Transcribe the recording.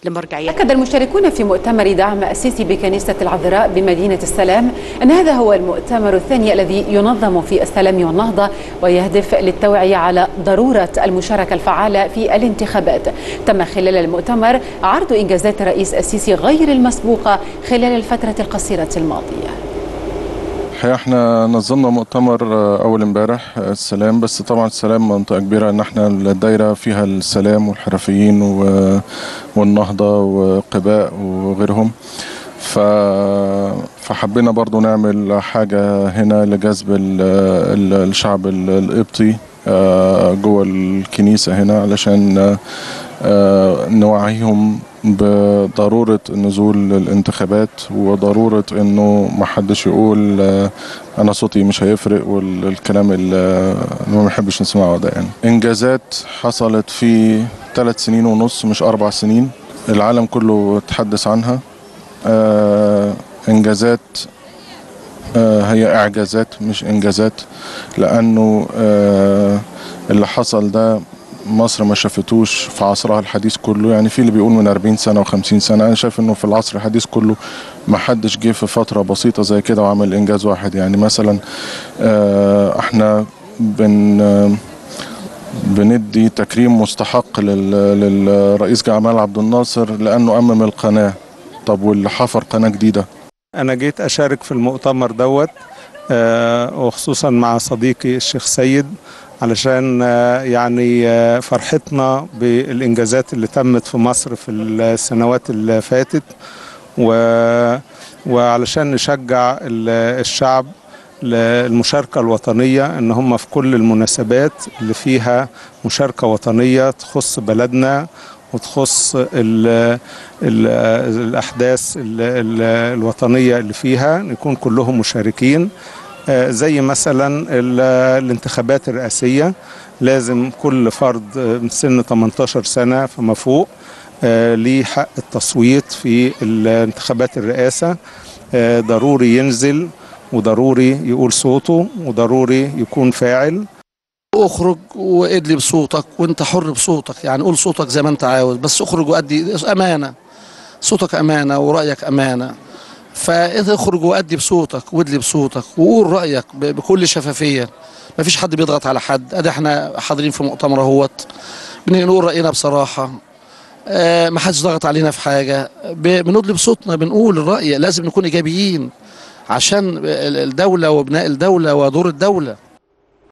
المرجعيه أكد المشاركون في مؤتمر دعم السيسي بكنيسة العذراء بمدينة السلام أن هذا هو المؤتمر الثاني الذي ينظم في السلام والنهضة ويهدف للتوعية على ضرورة المشاركة الفعالة في الانتخابات تم خلال المؤتمر عرض إنجازات الرئيس السيسي غير المسبوقة خلال الفترة القصيرة الماضية الحقيقة احنا نظمنا مؤتمر آه، أول امبارح آه، السلام بس طبعا السلام منطقة كبيرة إن احنا الدايرة فيها السلام والحرفيين و- والنهضة وقباء وغيرهم ف... فحبينا برضو نعمل حاجة هنا لجذب ال... ال- الشعب ال- القبطي آه، جوه الكنيسة هنا علشان آه، آه، نوعيهم بضرورة نزول الانتخابات وضرورة انه ما حدش يقول آه، انا صوتي مش هيفرق والكلام اللي ما بنحبش نسمعه ده يعني انجازات حصلت في ثلاث سنين ونص مش اربع سنين العالم كله تحدث عنها آه، انجازات آه، هي اعجازات مش انجازات لانه آه، اللي حصل ده مصر ما شافتوش في عصرها الحديث كله يعني في اللي بيقول من 40 سنه و50 سنه انا شايف انه في العصر الحديث كله ما حدش جه في فتره بسيطه زي كده وعمل انجاز واحد يعني مثلا آه، احنا بن آه، بندي تكريم مستحق لل- للرئيس جمال عبد الناصر لانه امم القناه طب واللي حفر قناه جديده أنا جيت أشارك في المؤتمر دوت آه، وخصوصا مع صديقي الشيخ سيد علشان آه، يعني آه، فرحتنا بالإنجازات اللي تمت في مصر في السنوات اللي فاتت و- وعلشان نشجع ال- الشعب للمشاركة الوطنية ان هم في كل المناسبات اللي فيها مشاركة وطنية تخص بلدنا وتخص ال ال الأحداث ال ال الوطنية اللي فيها نكون كلهم مشاركين آه، زي مثلا ال- الانتخابات الرئاسية لازم كل فرد آه، من سن 18 سنة فما فوق آه، ليه حق التصويت في الانتخابات الرئاسة آه، ضروري ينزل وضروري يقول صوته وضروري يكون فاعل اخرج وادلي بصوتك وانت حر بصوتك يعني قول صوتك زي ما انت عاوز بس اخرج وادي امانه صوتك امانه ورايك امانه فاخرج وادي بصوتك وادلي بصوتك وقول رايك ب- بكل شفافيه مفيش حد بيضغط على حد ادي احنا حاضرين في مؤتمر اهوت بنقول راينا بصراحه آه ما حدش ضغط علينا في حاجه ب- بندلي بصوتنا بنقول الراي لازم نكون ايجابيين عشان ال- الدوله وبناء الدوله ودور الدوله